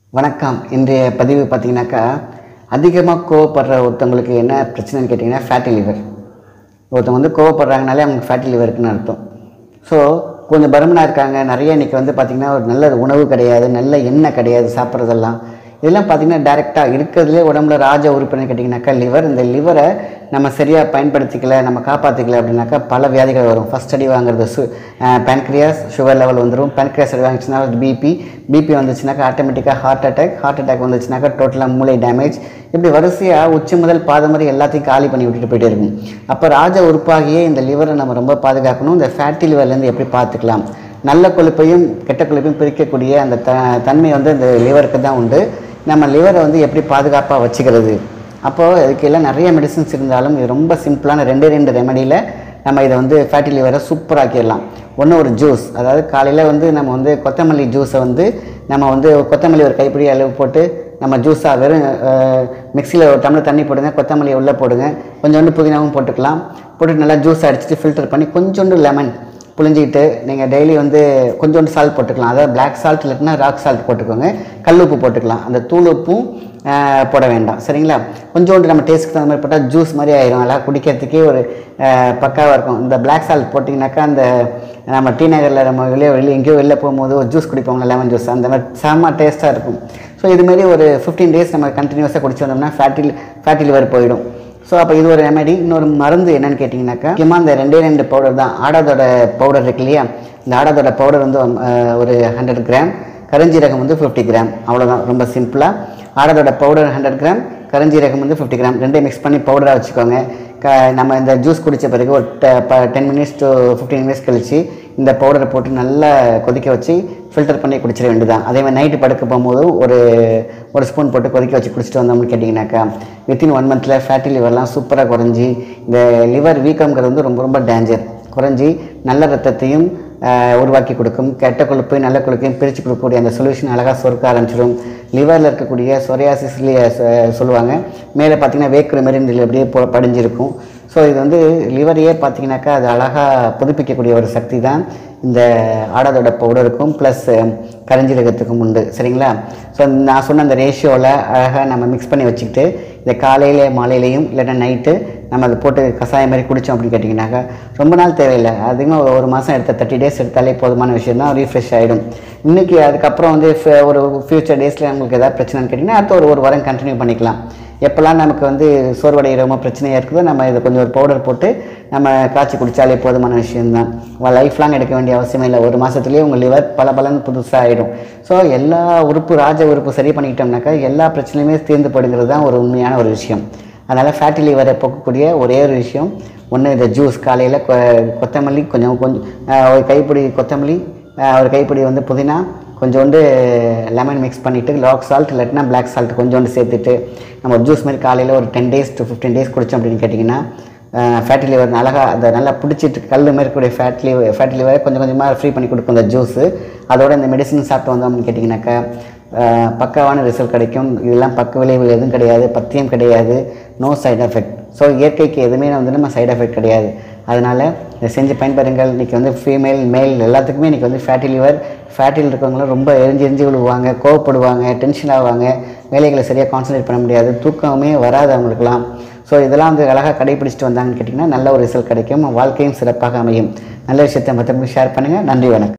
வணக்கம் இன்றைய பதிவு பார்த்தீங்கன்னாக்கா அதிகமாக கோவப்படுற ஒருத்தவங்களுக்கு என்ன பிரச்சனைன்னு கேட்டிங்கன்னா ஃபேட்டி லிவர் ஒருத்தவங்க வந்து கோவப்படுறாங்கனாலே அவங்களுக்கு ஃபேட்டி லிவர் இருக்குன்னு அர்த்தம் ஸோ கொஞ்சம் பருமனாக இருக்காங்க நிறைய இன்றைக்கி வந்து பார்த்திங்கன்னா ஒரு நல்ல உணவு கிடையாது நல்ல எண்ணெய் கிடையாது சாப்பிட்றதெல்லாம் இதெல்லாம் பார்த்திங்கன்னா டேரெக்டாக இருக்கிறதுலே உடம்புல ராஜ உறுப்பினர் கேட்டிங்கனாக்கா லிவர் இந்த லிவரை நம்ம சரியாக பயன்படுத்திக்கல நம்ம காப்பாற்றிக்கல அப்படின்னாக்கா பல வியாதிகள் வரும் ஃபஸ்ட் அடி வாங்குறது சு பேன்க்ரியாஸ் சுகர் லெவல் வந்துடும் பேன்க்ரியாஸ் அடி வாங்கிச்சுன்னா பிபி பிபி வந்துச்சுனாக்கா ஆட்டோமேட்டிக்காக ஹார்ட் அட்டாக் ஹார்ட் அட்டாக் வந்துச்சுனாக்கா டோட்டலாக மூளை டேமேஜ் இப்படி வரிசையாக உச்சி முதல் பாதம் வரை எல்லாத்தையும் காலி பண்ணி விட்டுட்டு போயிட்டே இருக்கும் அப்போ ராஜ உறுப்பாகியே இந்த லிவரை நம்ம ரொம்ப பாதுகாக்கணும் இந்த ஃபேட்டி லிவர்லேருந்து எப்படி பார்த்துக்கலாம் நல்ல கொழுப்பையும் கெட்ட கொழுப்பையும் பிரிக்கக்கூடிய அந்த த தன்மை வந்து இந்த லிவருக்கு தான் உண்டு நம்ம லிவரை வந்து எப்படி பாதுகாப்பாக வச்சுக்கிறது அப்போது இதுக்கு எல்லாம் நிறைய மெடிசின்ஸ் இருந்தாலும் இது ரொம்ப சிம்பிளான ரெண்டு ரெண்டு ரெமடியில் நம்ம இதை வந்து ஃபேட்டி லிவரை சூப்பராக்கிடலாம் ஒன்று ஒரு ஜூஸ் அதாவது காலையில் வந்து நம்ம வந்து கொத்தமல்லி ஜூஸை வந்து நம்ம வந்து கொத்தமல்லி ஒரு கைப்பிடி அளவு போட்டு நம்ம ஜூஸாக வெறும் மிக்சியில் ஒரு டம்ளர் தண்ணி போடுங்க கொத்தமல்லியை உள்ளே போடுங்க கொஞ்சோண்டு புதினாவும் போட்டுக்கலாம் போட்டு நல்லா ஜூஸ் அடிச்சுட்டு ஃபில்டர் பண்ணி கொஞ்சோண்டு லெமன் புழிஞ்சிக்கிட்டு நீங்கள் டெய்லி வந்து கொஞ்சோண்டு சால்ட் போட்டுக்கலாம் அதாவது பிளாக் சால்ட் இல்லைன்னா ராக் சால்ட் போட்டுக்கோங்க கல் உப்பு போட்டுக்கலாம் அந்த தூள் உப்பும் ஆஹ், போட வேண்டாம் சரிங்களா கொஞ்சோண்டு நம்ம டேஸ்ட்டுக்கு தகுந்த மாதிரி போட்டால் ஜூஸ் மாதிரி ஆயிரும் நல்லா குடிக்கிறதுக்கே ஒரு பக்காவாக இருக்கும் இந்த பிளாக் சால்ட் போட்டிங்கனாக்கா அந்த நம்ம டீ நகரில் நம்ம வெளியே வெளியே எங்கேயோ வெளில போகும்போது ஒரு ஜூஸ் குடிப்போங்க லெமன் ஜூஸ் அந்த மாதிரி செம்ம டேஸ்ட்டாக இருக்கும் ஸோ இதுமாரி ஒரு ஃபிஃப்டீன் டேஸ் நம்ம கண்டினியூஸாக குடிச்சு வந்தோம்னா ஃபேட்டி ஃபேட்டி லிவர் போயிடும் ஸோ அப்போ இது ஒரு ரெமெடி இன்னொரு மருந்து என்னன்னு கேட்டிங்கனாக்கா முக்கியமாக இந்த ரெண்டே ரெண்டு பவுடர் தான் ஆடாதோட பவுடர் இருக்கு இல்லையா இந்த ஆடாதோட பவுடர் வந்து அஹ், ஒரு ஹண்ட்ரட் கிராம் கருஞ்சீரகம் வந்து ஃபிஃப்டி கிராம் அவ்வளோதான் ரொம்ப சிம்பிளாக ஆடாதோட பவுடர் ஹண்ட்ரட் கிராம் கருஞ்சீரகம் வந்து ஃபிஃப்டி கிராம் ரெண்டையும் மிக்ஸ் பண்ணி பவுடராக வச்சுக்கோங்க க நம்ம இந்த ஜூஸ் குடித்த பிறகு ஒரு ten minutes to fifteen minutes கழிச்சு இந்த பவுடரை போட்டு நல்லா கொதிக்க வச்சு ஃபில்டர் பண்ணி குடிச்சிட வேண்டியதான் அதே மாதிரி நைட்டு படுக்க போகும்போது ஒரு ஒரு ஸ்பூன் போட்டு கொதிக்க வச்சு குடிச்சிட்டு வந்தோம்னு கேட்டிங்கனாக்கா வித்தின் ஒன் மந்தில் ஃபேட்டி லிவர்லாம் சூப்பராக குறைஞ்சி இந்த லிவர் வீக்கம்ங்கிறது வந்து ரொம்ப ரொம்ப டேஞ்சர் குறைஞ்சி நல்ல ரத்தத்தையும் ஆஹ், உருவாக்கி கொடுக்கும் கெட்ட கொழுப்பு நல்ல கொழுப்பையும் பிரித்து கொடுக்கக்கூடிய அந்த சொல்யூஷன் அழகாக சொருக்க ஆரம்பிச்சிடும் லிவரில் இருக்கக்கூடிய சொரியாசிஸ்லேயே சொல்லுவாங்க மேலே பார்த்தீங்கன்னா வேக்குற மாதிரி இந்த அப்படியே போ படிஞ்சிருக்கும் ஸோ இது வந்து லிவரையே பார்த்தீங்கன்னாக்கா அது அழகாக புதுப்பிக்கக்கூடிய ஒரு சக்தி தான் இந்த ஆடாதோட பவுடருக்கும் ப்ளஸ் கரிஞ்சீரகத்துக்கும் உண்டு சரிங்களா ஸோ நான் சொன்ன அந்த ரேஷியோவில் அழகாக நம்ம மிக்ஸ் பண்ணி வச்சுக்கிட்டு இந்த காலையில மாலையிலையும் இல்லைன்னா நைட்டு நம்ம அதை போட்டு கஷாயம் மாதிரி குடித்தோம் அப்படின்னு கேட்டிங்கனாக்கா ரொம்ப நாள் தேவையில்லை அதிகமாக ஒரு ஒரு மாதம் எடுத்த தேர்ட்டி டேஸ் எடுத்தாலே போதுமான விஷயம் தான் ரீஃப்ரெஷ் ஆகிடும் இன்றைக்கி அதுக்கப்புறம் வந்து ஃப- ஒரு ஃப்யூச்சர் டேஸில் உங்களுக்கு ஏதாவது பிரச்சனைன்னு கேட்டிங்கன்னா அடுத்த ஒரு ஒரு வாரம் கண்டினியூ பண்ணிக்கலாம் எப்போல்லாம் நமக்கு வந்து சோர்வடைகிறோமோ பிரச்சனையாக இருக்குதோ நம்ம இதை கொஞ்சம் ஒரு பவுடர் போட்டு நம்ம காய்ச்சி குடித்தாலே போதுமான விஷயம்தான் லைஃப் லாங் எடுக்க வேண்டிய அவசியமே இல்லை ஒரு மாதத்துலேயே உங்கள் லிவர் பல பலன் புதுசாக ஆகிடும் ஸோ எல்லா உறுப்பு ராஜ உறுப்பு சரி பண்ணிக்கிட்டோம்னாக்கா எல்லா பிரச்சனையுமே தீர்ந்து போடுங்கிறது தான் ஒரு உண்மையான ஒரு விஷயம் அதனால் ஃபேட்டி லிவரை போக்கக்கூடிய ஒரே ஒரு விஷயம் ஒன்று இந்த ஜூஸ் காலையில் கொத்தமல்லி கொஞ்சம் கொஞ்சம் ஆஹ், ஒரு கைப்பிடி கொத்தமல்லி ஆஹ், ஒரு கைப்பிடி வந்து புதினா கொஞ்சோண்டு லெமன் மிக்ஸ் பண்ணிவிட்டு லாக் சால்ட் இல்லாட்டினா பிளாக் சால்ட் கொஞ்சோண்டு சேர்த்துட்டு நம்ம ஜூஸ் மாதிரி காலையில் ஒரு ten days to fifteen days குடித்தோம் அப்படின்னு கேட்டிங்கன்னா ஃபேட்டி லிவர் அழகாக அதை நல்லா பிடிச்சிட்டு கல் மாதிரி இருக்கக்கூடிய ஃபேட் லிவர் ஃபேட்டி லிவரை கொஞ்சம் கொஞ்சமாக ஃப்ரீ பண்ணி கொடுக்கும் இந்த ஜூஸு அதோட இந்த மெடிசன் சாப்பிட்டு வந்தோம் அப்படின்னு கேட்டிங்கனாக்கா ஆஹ், பக்காவான ரிசல்ட் கிடைக்கும் இதெல்லாம் பக்க விளைவுகள் எதுவும் கிடையாது பத்தியம் கிடையாது நோ சைடு எஃபெக்ட் ஸோ இயற்கைக்கு எதுவுமே வந்து நம்ம சைடு எஃபெக்ட் கிடையாது அதனால் இதை செஞ்சு பயன்பெறுங்கள் இன்றைக்கி வந்து ஃபீமேல் மேல் எல்லாத்துக்குமே இன்றைக்கி வந்து ஃபேட்டி லிவர் ஃபேட்டில் இருக்கவங்களும் ரொம்ப எரிஞ்சு எரிஞ்சு விழுவாங்க கோவப்படுவாங்க டென்ஷன் ஆவாங்க வேலைகளை சரியாக கான்சன்ட்ரேட் பண்ண முடியாது தூக்கமே வராது அவங்களுக்குலாம் ஸோ இதெல்லாம் வந்து அழகாக கடைபிடிச்சிட்டு வந்தாங்கன்னு கேட்டிங்கன்னா நல்ல ஒரு ரிசல்ட் கிடைக்கும் வாழ்க்கையும் சிறப்பாக அமையும் நல்ல விஷயத்தை மற்றவங்களுக்கு ஷேர் பண்ணுங்கள் நன்றி வணக்கம்